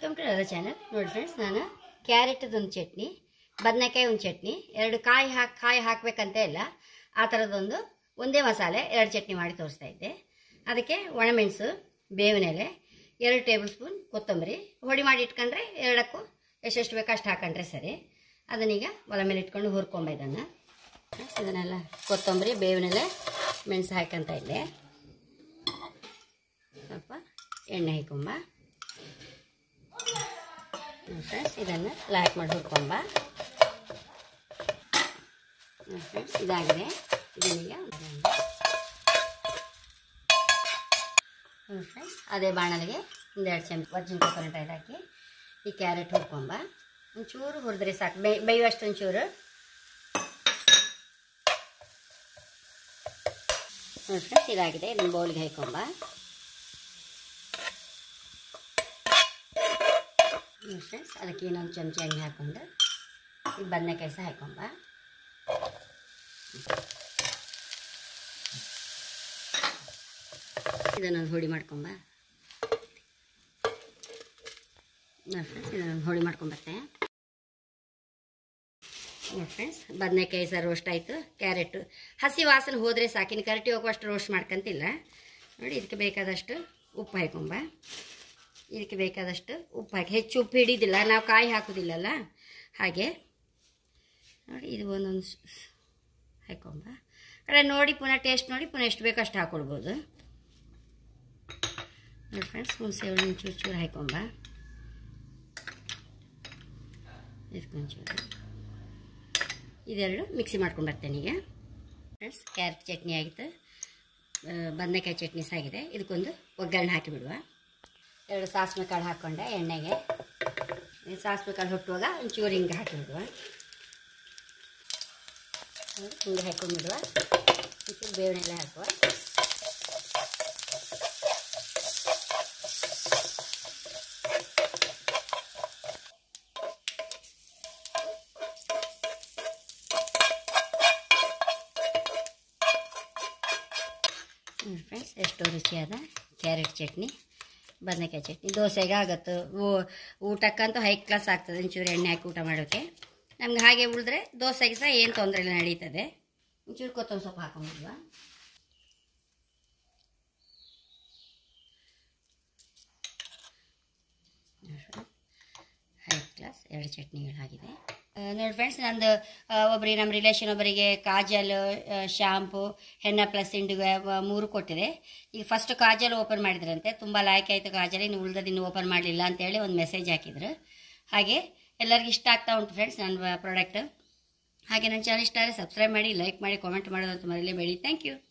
welcome to ಅದ channel ನೋಡಿ friends ನಾನು ಕ್ಯಾರೆಟದೊಂದು ಚಟ್ನಿ ಬದನೆಕಾಯಿ ಒಂದು ಚಟ್ನಿ ಎರಡು ಕಾಯಿ ಹಾಕಿ ಕಾಯಿ ಹಾಕಬೇಕಂತ ಇಲ್ಲ ಆ ಥರದೊಂದು ಒಂದೇ ಮಸಾಲೆ ಎರಡು ಚಟ್ನಿ ಮಾಡಿ ತೋರಿಸ್ತಾ ಇದ್ದೆ ಅದಕ್ಕೆ ಒಣಮೆಣಸು ಬೇವಿನ ಎಲೆ ಎರಡು ಟೇಬಲ್ ಸ್ಪೂನ್ ಕೊತ್ತಂಬರಿ ಹೊಡಿ ಮಾಡಿ ಇಟ್ಕೊಂಡ್ರೆ ಎರಡಕ್ಕೂ ಎಷ್ಟೆಷ್ಟು ಬೇಕೋ ಅಷ್ಟು ಹಾಕೊಂಡ್ರೆ ಸರಿ ಅದನ್ನೀಗ ಒಲೆ ಮೇಲೆ ಇಟ್ಕೊಂಡು ಹುರ್ಕೊಂಬ ಇದನ್ನು ಇದನ್ನೆಲ್ಲ ಕೊತ್ತಂಬರಿ ಬೇವಿನ ಎಲೆ ಮೆಣಸು ಹಾಕಂತ ಇದ್ದೆ ಸ್ವಲ್ಪ ಎಣ್ಣೆ ಹಾಕೊಂಬ ಫ್ರೆಂಡ್ಸ್ ಇದನ್ನು ಲೈಟ್ ಮಾಡಿ ಹುರ್ಕೊಂಬ ಫ್ರೆಂಡ್ಸ್ ಇದಾಗಿದೆ ಇದನ್ನೀಗ ಫ್ರೆಂಡ್ಸ್ ಅದೇ ಬಾಣಲಿಗೆ ಒಂದೆರಡು ಚಮಚ ವರ್ಜಿನ್ ಕೊಕೊನಟ್ ಆಯಿಲ್ ಹಾಕಿ ಈ ಕ್ಯಾರೆಟ್ ಹುರ್ಕೊಂಬ ಒಂಚೂರು ಹುರಿದ್ರೆ ಸಾಕು ಬೈ ಬೇಯುವಷ್ಟು ಒಂಚೂರು ನೋಡಿ ಫ್ರೆಂಡ್ಸ್ ಇದಾಗಿದೆ ಇದನ್ನು ಬೌಲ್ಗೆ ಹಾಕೊಂಬ ಫ್ರೆಂಡ್ಸ್ ಅದಕ್ಕೆ ಇನ್ನೊಂದು ಚಮಚ ಎಣ್ಣೆ ಹಾಕ್ಕೊಂಡು ಈ ಬದನೆಕಾಯಿ ಸಹ ಹಾಕೊಂಬ ಇದನ್ನೊಂದು ಹುಡಿ ಮಾಡ್ಕೊಂಬ ಫ್ರೆಂಡ್ಸ್ ಇದನ್ನೊಂದು ಹುಡಿ ಮಾಡ್ಕೊಂಬರ್ತೆ ನೋಡಿ ಫ್ರೆಂಡ್ಸ್ ಬದನೆಕಾಯಿ ಸಹ ರೋಸ್ಟ್ ಆಯಿತು ಕ್ಯಾರೆಟು ಹಸಿ ವಾಸನೆ ಹೋದರೆ ಸಾಕಿನ ಕರಟಿ ಹೋಗುವಷ್ಟು ರೋಸ್ಟ್ ಮಾಡ್ಕೊಂತಿಲ್ಲ ನೋಡಿ ಇದಕ್ಕೆ ಬೇಕಾದಷ್ಟು ಉಪ್ಪು ಹಾಕೊಂಬ ಇದಕ್ಕೆ ಬೇಕಾದಷ್ಟು ಉಪ್ಪು ಹಾಕಿ ಹೆಚ್ಚು ಉಪ್ಪು ಹಿಡಿದಿಲ್ಲ ನಾವು ಕಾಯಿ ಹಾಕೋದಿಲ್ಲಲ್ಲ ಹಾಗೆ ನೋಡಿ ಇದು ಒಂದೊಂದು ಹಾಕೊಂಬ ಕಡೆ ನೋಡಿ ಪುನಃ ಟೇಸ್ಟ್ ನೋಡಿ ಪುನಃ ಎಷ್ಟು ಬೇಕೋ ಅಷ್ಟು ಹಾಕ್ಕೊಳ್ಬೋದು ನೋಡಿ ಫ್ರೆಂಡ್ಸ್ ಹುಣಸೆ ಹುಳಿ ಚೂರು ಚೂರು ಹಾಕೊಂಬ ಇದಕ್ಕೊಂಚೂರು ಇದೆರಡು ಮಿಕ್ಸಿ ಮಾಡ್ಕೊಂಡು ಬರ್ತೇನೆ ಈಗ ಫ್ರೆಂಡ್ಸ್ ಕ್ಯಾರೆಟ್ ಚಟ್ನಿ ಆಗಿತ್ತು ಬದನೆಕಾಯಿ ಚಟ್ನಿ ಸಹ ಆಗಿದೆ ಇದಕ್ಕೊಂದು ಒಗ್ಗರಣೆ ಹಾಕಿಬಿಡುವ ಎರಡು ಸಾಸಿವೆ ಕಾಳು ಹಾಕ್ಕೊಂಡೆ ಎಣ್ಣೆಗೆ ಈ ಸಾಸಿವೆ ಕಾಳು ಹುಟ್ಟುವಾಗ ಒಂಚೂರು ಹಿಂಗೆ ಹಾಕಿಬಿಡುವ ಹಿಂಗೆ ಹಾಕೊಂಡ್ಬಿಡುವ ಒಂಚೂರು ಬೇವಿನೆಲ್ಲ ಹಾಕುವ ಫ್ರೆಂಡ್ಸ್ ಎಷ್ಟು ರುಚಿಯಾದ ಕ್ಯಾರೆಟ್ ಚಟ್ನಿ ಬದನೆಕಾಯಿ ಚಟ್ನಿ ದೋಸೆಗೆ ಆಗತ್ತು ಊಟಕ್ಕಂತೂ ಹೈ ಕ್ಲಾಸ್ ಆಗ್ತದೆ ಒಂಚೂರು ಎಣ್ಣೆ ಹಾಕಿ ಊಟ ಮಾಡೋಕ್ಕೆ ನಮ್ಗೆ ಹಾಗೆ ಉಳಿದ್ರೆ ದೋಸೆಗೆ ಸಹ ಏನು ತೊಂದರೆ ಇಲ್ಲ ನಡೀತದೆ ಒಂಚೂರು ಕೊತ್ತಂಬರಿ ಸೊಪ್ಪು ಹಾಕೊಂಡ್ಬಿಡುವ ಹೈ ಕ್ಲಾಸ್ ಎರಡು ಚಟ್ನಿಗಳಾಗಿದೆ ನೋಡಿ ಫ್ರೆಂಡ್ಸ್ ನಂದು ಒಬ್ಬರಿಗೆ ನಮ್ಮ ರಿಲೇಷನ್ ಒಬ್ಬರಿಗೆ ಕಾಜಲ್ ಶಾಂಪು ಹೆನ್ನ ಪ್ಲಸ್ ಇಂಡಿಗೆ ಮೂರು ಕೊಟ್ಟಿದೆ ಈಗ ಫಸ್ಟ್ ಕಾಜಲ್ ಓಪನ್ ಮಾಡಿದ್ರಂತೆ ತುಂಬ ಲಾಯ್ಕ್ ಆಯಿತು ಕಾಜಲ್ ಇನ್ನು ಉಳ್ದದ್ದು ಇನ್ನು ಓಪನ್ ಮಾಡಲಿಲ್ಲ ಅಂತೇಳಿ ಒಂದು ಮೆಸೇಜ್ ಹಾಕಿದ್ರು ಹಾಗೆ ಎಲ್ಲರಿಗೂ ಇಷ್ಟ ಆಗ್ತಾ ಉಂಟು ಫ್ರೆಂಡ್ಸ್ ನನ್ನ ಪ್ರಾಡಕ್ಟ್ ಹಾಗೆ ನನ್ನ ಚಾನಲ್ ಇಷ್ಟ ಆದರೆ ಸಬ್ಸ್ಕ್ರೈಬ್ ಮಾಡಿ ಲೈಕ್ ಮಾಡಿ ಕಾಮೆಂಟ್ ಮಾಡೋದಂತ ಮರೀಲೇಬೇಡಿ ಥ್ಯಾಂಕ್ ಯು